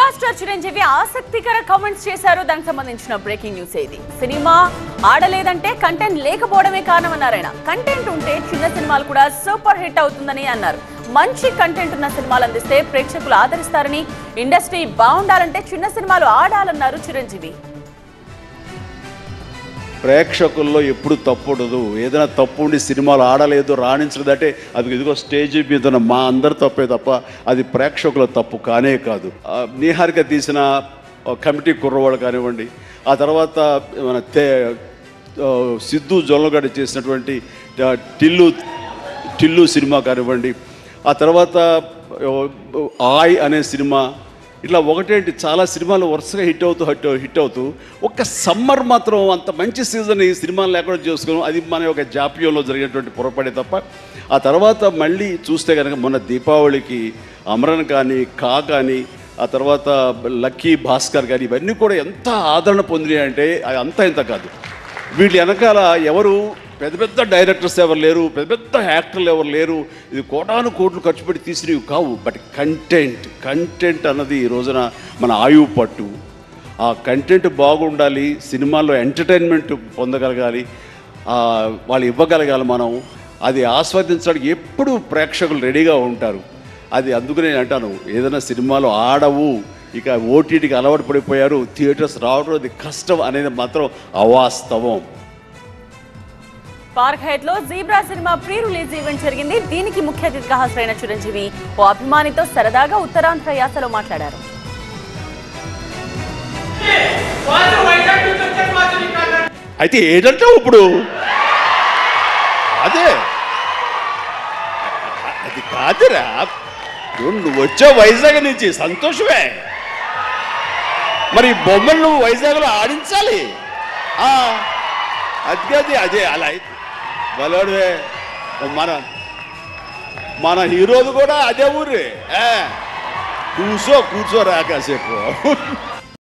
megastar Chiranjeevi ఆసక్తికర comments చేశారు దానికి సంబంధించిన బ్రేకింగ్ న్యూస్ ఇది సినిమా ఆడలేదంటే కంటెంట్ లేకపోవడమే కారణమన్నారు ఆయన కంటెంట్ ఉంటే చిన్న సినిమాలు కూడా సూపర్ హిట్ అవుతుందని అన్నారు మంచి కంటెంట్ ఉన్న సినిమాలు అందిస్తే ప్రేక్షకులు ఆదరిస్తారని ఇండస్ట్రీ బాగుండాలంటే చిన్న సినిమాలు ఆడాలన్నారు చిరంజీవి ప్రేక్షకుల్లో ఎప్పుడు తప్పు ఉండదు ఏదైనా తప్పు ఉండి సినిమాలు ఆడలేదు రాణించలేదంటే అది ఇదిగో స్టేజ్ మీద ఉన్న మా అందరి తప్పే తప్ప అది ప్రేక్షకుల తప్పు కానే కాదు ఆ, నీహారిక తీసిన ఆ, కమిటీ కుర్రవాడు కానివ్వండి ఆ తర్వాత మన తే ఆ, సిద్ధు జొల్లగడ్డ చేసినటువంటి ఆ, టిల్లు టిల్లు సినిమా కానివ్వండి ఆ తర్వాత ఆ, ఆయ్ అనే సినిమా ఇట్లా ఒకటేంటి చాలా సినిమాలు వరుసగా హిట్ అవుతూ హిట్ హిట్ అవుతూ ఒక్క సమ్మర్ మాత్రం అంత మంచి సీజన్ ఈ సినిమాలు లేకుండా చేసుకున్నాం అది మన యొక్క జాప్యంలో జరిగినటువంటి పొరపడే తప్ప ఆ తర్వాత మళ్ళీ చూస్తే కనుక మొన్న దీపావళికి అమరన్ కానీ కా కానీ ఆ తర్వాత లక్కీ భాస్కర్ కానీ ఇవన్నీ కూడా ఎంత ఆదరణ పొందినాయి అంటే అది అంతా ఇంత కాదు వీళ్ళ వెనకాల ఎవరు పెద్ద పెద్ద డైరెక్టర్స్ ఎవరు లేరు పెద్ద పెద్ద యాక్టర్లు ఎవరు లేరు ఇది కోటాను కోట్లు ఖర్చు పెట్టి తీసినవి కావు బట్ కంటెంట్ కంటెంట్ అన్నది ఈ రోజున మన ఆయువు పట్టు ఆ కంటెంట్ బాగుండాలి సినిమాల్లో ఎంటర్టైన్మెంట్ పొందగలగాలి ఆ, వాళ్ళు ఇవ్వగలగాలి మనం అది ఆస్వాదించడానికి ఎప్పుడు ప్రేక్షకులు రెడీగా ఉంటారు అది అందుకు నేను అంటాను ఏదైనా సినిమాలు ఆడవు ఇక ఓటీటీకి అలవాటు పడిపోయారు థియేటర్స్ రావడం అది కష్టం అనేది మాత్రం అవాస్తవం పార్క్ హైట్ లో Zebra cinema pre release event జరిగింది దీనికి ముఖ్య అతిథిగా హాజరైన చిరంజీవి ఓ అభిమానితో సరదాగా ఉత్తరాంధ్ర యాసలో మాట్లాడారు అయితే ఏంటంటావు ఇప్పుడు అదే అది కాదురా ఇప్పుడు నువ్వు వచ్చావు వైజాగ్ నుంచి సంతోషమే మరి ఈ బొమ్మలు నువ్వు వైజాగ్లో ఆడించాలి ఆ, అది కాదు అదే అలా అయితే బలవాడువే మన మన హీరోలు కూడా అదే ఊరే ఏ, కూర్చో కూర్చోరా కాసేపు